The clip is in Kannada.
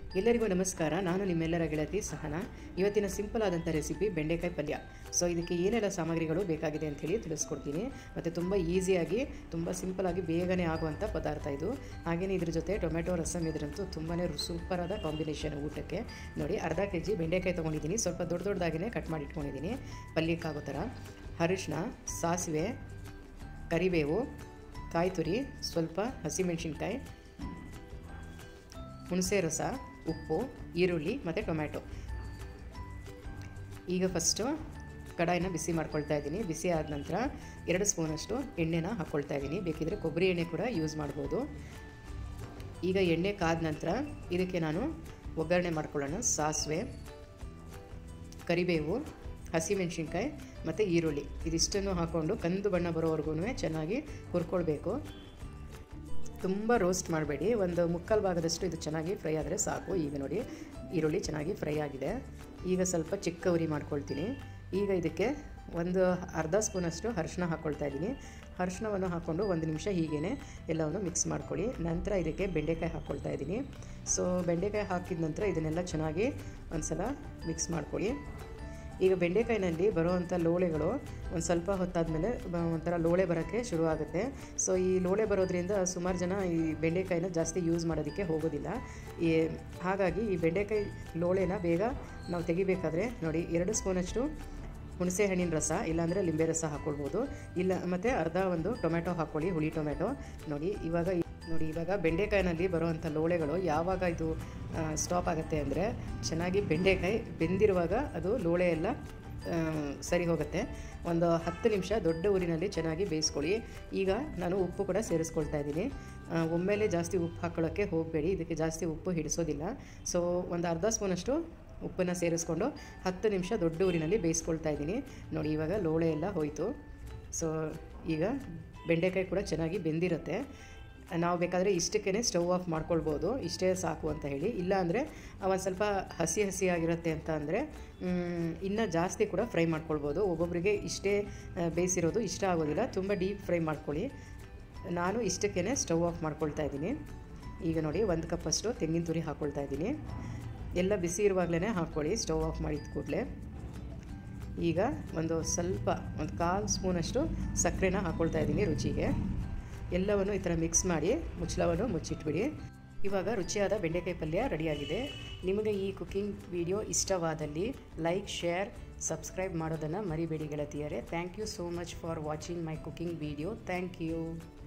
ಎಲ್ಲರಿಗೂ ನಮಸ್ಕಾರ ನಾನು ನಿಮ್ಮೆಲ್ಲರ ಗೆಳತಿ ಸಹನ ಇವತ್ತಿನ ಸಿಂಪಲ್ ಆದಂಥ ರೆಸಿಪಿ ಬೆಂಡೆಕಾಯಿ ಪಲ್ಯ ಸೊ ಇದಕ್ಕೆ ಏನೆಲ್ಲ ಸಾಮಗ್ರಿಗಳು ಬೇಕಾಗಿದೆ ಅಂಥೇಳಿ ತಿಳಿಸ್ಕೊಡ್ತೀನಿ ಮತ್ತು ತುಂಬ ಈಸಿಯಾಗಿ ತುಂಬ ಸಿಂಪಲಾಗಿ ಬೇಗನೆ ಆಗುವಂಥ ಪದಾರ್ಥ ಇದು ಹಾಗೆಯೇ ಇದ್ರ ಜೊತೆ ಟೊಮೆಟೊ ರಸಮ್ ಇದ್ರಂತೂ ತುಂಬಾ ಸೂಪರಾದ ಕಾಂಬಿನೇಷನ್ ಊಟಕ್ಕೆ ನೋಡಿ ಅರ್ಧ ಕೆ ಜಿ ಬೆಂಡೆಕಾಯಿ ತೊಗೊಂಡಿದ್ದೀನಿ ಸ್ವಲ್ಪ ದೊಡ್ಡ ದೊಡ್ಡದಾಗಿಯೇ ಕಟ್ ಮಾಡಿ ಇಟ್ಕೊಂಡಿದ್ದೀನಿ ಪಲ್ಯಕ್ಕಾಗೋ ಥರ ಅರಿಶಿನ ಸಾಸಿವೆ ಕರಿಬೇವು ಕಾಯಿ ತುರಿ ಸ್ವಲ್ಪ ಹಸಿಮೆಣಸಿನ್ಕಾಯಿ ಹುಣಸೆ ರಸ ಉಪ್ಪು ಈರುಳ್ಳಿ ಮತ್ತು ಟೊಮ್ಯಾಟೊ ಈಗ ಫಸ್ಟು ಕಡಾಯಿನ ಬಿಸಿ ಮಾಡ್ಕೊಳ್ತಾ ಇದ್ದೀನಿ ಬಿಸಿ ಆದ ನಂತರ ಎರಡು ಸ್ಪೂನಷ್ಟು ಎಣ್ಣೆನ ಹಾಕ್ಕೊಳ್ತಾ ಇದ್ದೀನಿ ಬೇಕಿದ್ರೆ ಕೊಬ್ಬರಿ ಎಣ್ಣೆ ಕೂಡ ಯೂಸ್ ಮಾಡ್ಬೋದು ಈಗ ಎಣ್ಣೆ ಕಾದ ನಂತರ ಇದಕ್ಕೆ ನಾನು ಒಗ್ಗರಣೆ ಮಾಡ್ಕೊಳ್ಳೋಣ ಸಾಸಿವೆ ಕರಿಬೇವು ಹಸಿಮೆಣಸಿನ್ಕಾಯಿ ಮತ್ತು ಈರುಳ್ಳಿ ಇದಿಷ್ಟನ್ನು ಹಾಕ್ಕೊಂಡು ಕಂದು ಬಣ್ಣ ಬರೋವರೆಗೂ ಚೆನ್ನಾಗಿ ಹುರ್ಕೊಳ್ಬೇಕು ತುಂಬ ರೋಸ್ಟ್ ಮಾಡಬೇಡಿ ಒಂದು ಮುಕ್ಕಾಲು ಭಾಗದಷ್ಟು ಇದು ಚೆನ್ನಾಗಿ ಫ್ರೈ ಆದರೆ ಸಾಕು ಈಗ ನೋಡಿ ಈರುಳ್ಳಿ ಚೆನ್ನಾಗಿ ಫ್ರೈ ಆಗಿದೆ ಈಗ ಸ್ವಲ್ಪ ಚಿಕ್ಕ ಉರಿ ಮಾಡ್ಕೊಳ್ತೀನಿ ಈಗ ಇದಕ್ಕೆ ಒಂದು ಅರ್ಧ ಸ್ಪೂನಷ್ಟು ಅರಿಶಿನ ಹಾಕ್ಕೊಳ್ತಾ ಇದ್ದೀನಿ ಅರಿಶಿನವನ್ನು ಹಾಕ್ಕೊಂಡು ಒಂದು ನಿಮಿಷ ಹೀಗೇ ಎಲ್ಲವನ್ನು ಮಿಕ್ಸ್ ಮಾಡ್ಕೊಳ್ಳಿ ನಂತರ ಇದಕ್ಕೆ ಬೆಂಡೆಕಾಯಿ ಹಾಕ್ಕೊಳ್ತಾ ಇದ್ದೀನಿ ಸೊ ಬೆಂಡೆಕಾಯಿ ಹಾಕಿದ ನಂತರ ಇದನ್ನೆಲ್ಲ ಚೆನ್ನಾಗಿ ಒಂದು ಸಲ ಮಿಕ್ಸ್ ಮಾಡ್ಕೊಳ್ಳಿ ಈಗ ಬೆಂಡೆಕಾಯಿನಲ್ಲಿ ಬರುವಂಥ ಲೋಳೆಗಳು ಒಂದು ಸ್ವಲ್ಪ ಹೊತ್ತಾದಮೇಲೆ ಒಂಥರ ಲೋಳೆ ಬರೋಕ್ಕೆ ಶುರುವಾಗುತ್ತೆ ಸೊ ಈ ಲೋಳೆ ಬರೋದ್ರಿಂದ ಸುಮಾರು ಜನ ಈ ಬೆಂಡೆಕಾಯಿನ ಜಾಸ್ತಿ ಯೂಸ್ ಮಾಡೋದಕ್ಕೆ ಹೋಗೋದಿಲ್ಲ ಈ ಹಾಗಾಗಿ ಈ ಬೆಂಡೆಕಾಯಿ ಲೋಳೆನ ಬೇಗ ನಾವು ತೆಗಿಬೇಕಾದ್ರೆ ನೋಡಿ ಎರಡು ಸ್ಪೂನಷ್ಟು ಹುಣಸೆ ಹಣ್ಣಿನ ರಸ ಇಲ್ಲಾಂದರೆ ಲಿಂಬೆ ರಸ ಹಾಕ್ಕೊಳ್ಬೋದು ಇಲ್ಲ ಮತ್ತು ಅರ್ಧ ಒಂದು ಟೊಮೆಟೊ ಹಾಕ್ಕೊಳ್ಳಿ ಹುಳಿ ಟೊಮೆಟೊ ನೋಡಿ ಇವಾಗ ನೋಡಿ ಇವಾಗ ಬೆಂಡೆಕಾಯಿನಲ್ಲಿ ಬರುವಂಥ ಲೋಳೆಗಳು ಯಾವಾಗ ಇದು ಸ್ಟಾಪ್ ಆಗುತ್ತೆ ಅಂದರೆ ಚೆನ್ನಾಗಿ ಬೆಂಡೆಕಾಯಿ ಬೆಂದಿರುವಾಗ ಅದು ಲೋಳೆ ಎಲ್ಲ ಸರಿ ಹೋಗುತ್ತೆ ಒಂದು ಹತ್ತು ನಿಮಿಷ ದೊಡ್ಡ ಊರಿನಲ್ಲಿ ಚೆನ್ನಾಗಿ ಬೇಯಿಸ್ಕೊಳ್ಳಿ ಈಗ ನಾನು ಉಪ್ಪು ಕೂಡ ಸೇರಿಸ್ಕೊಳ್ತಾ ಇದ್ದೀನಿ ಒಮ್ಮೆಲೆ ಜಾಸ್ತಿ ಉಪ್ಪು ಹಾಕೊಳ್ಳೋಕ್ಕೆ ಹೋಗಬೇಡಿ ಇದಕ್ಕೆ ಜಾಸ್ತಿ ಉಪ್ಪು ಹಿಡಿಸೋದಿಲ್ಲ ಸೊ ಒಂದು ಅರ್ಧ ಸ್ಪೂನಷ್ಟು ಉಪ್ಪನ್ನು ಸೇರಿಸ್ಕೊಂಡು ಹತ್ತು ನಿಮಿಷ ದೊಡ್ಡ ಊರಿನಲ್ಲಿ ಬೇಯಿಸ್ಕೊಳ್ತಾ ಇದ್ದೀನಿ ನೋಡಿ ಇವಾಗ ಲೋಳೆ ಎಲ್ಲ ಹೋಯಿತು ಸೊ ಈಗ ಬೆಂಡೆಕಾಯಿ ಕೂಡ ಚೆನ್ನಾಗಿ ಬೆಂದಿರುತ್ತೆ ನಾವು ಬೇಕಾದರೆ ಇಷ್ಟಕ್ಕೇ ಸ್ಟವ್ ಆಫ್ ಮಾಡ್ಕೊಳ್ಬೋದು ಇಷ್ಟೇ ಸಾಕು ಅಂತ ಹೇಳಿ ಇಲ್ಲ ಅಂದರೆ ಒಂದು ಸ್ವಲ್ಪ ಹಸಿ ಹಸಿ ಆಗಿರುತ್ತೆ ಅಂತ ಅಂದರೆ ಇನ್ನೂ ಜಾಸ್ತಿ ಕೂಡ ಫ್ರೈ ಮಾಡ್ಕೊಳ್ಬೋದು ಒಬ್ಬೊಬ್ಬರಿಗೆ ಇಷ್ಟೇ ಬೇಯಿಸಿರೋದು ಇಷ್ಟ ಆಗೋದಿಲ್ಲ ತುಂಬ ಡೀಪ್ ಫ್ರೈ ಮಾಡ್ಕೊಳ್ಳಿ ನಾನು ಇಷ್ಟಕ್ಕೇ ಸ್ಟವ್ ಆಫ್ ಮಾಡ್ಕೊಳ್ತಾ ಇದ್ದೀನಿ ಈಗ ನೋಡಿ ಒಂದು ಕಪ್ಪಷ್ಟು ತೆಂಗಿನ ತುರಿ ಹಾಕ್ಕೊಳ್ತಾ ಇದ್ದೀನಿ ಎಲ್ಲ ಬಿಸಿ ಇರುವಾಗಲೇ ಹಾಕ್ಕೊಳ್ಳಿ ಸ್ಟವ್ ಆಫ್ ಮಾಡಿದ ಕೂಡಲೇ ಈಗ ಒಂದು ಸ್ವಲ್ಪ ಒಂದು ಕಾಲು ಸ್ಪೂನಷ್ಟು ಸಕ್ಕರೆನ ಹಾಕ್ಕೊಳ್ತಾ ಇದ್ದೀನಿ ರುಚಿಗೆ ಎಲ್ಲವನ್ನು ಈ ಥರ ಮಿಕ್ಸ್ ಮಾಡಿ ಮುಚ್ಚಳವನ್ನು ಮುಚ್ಚಿಟ್ಬಿಡಿ ಇವಾಗ ರುಚಿಯಾದ ಬೆಂಡೆಕಾಯಿ ಪಲ್ಯ ರೆಡಿಯಾಗಿದೆ ನಿಮಗೆ ಈ ಕುಕ್ಕಿಂಗ್ ವಿಡಿಯೋ ಇಷ್ಟವಾದಲ್ಲಿ ಲೈಕ್ ಶೇರ್ ಸಬ್ಸ್ಕ್ರೈಬ್ ಮಾಡೋದನ್ನು ಮರಿಬೇಡಿ ಗೆಳತಿಯರೇ thank you so much for watching my cooking video thank you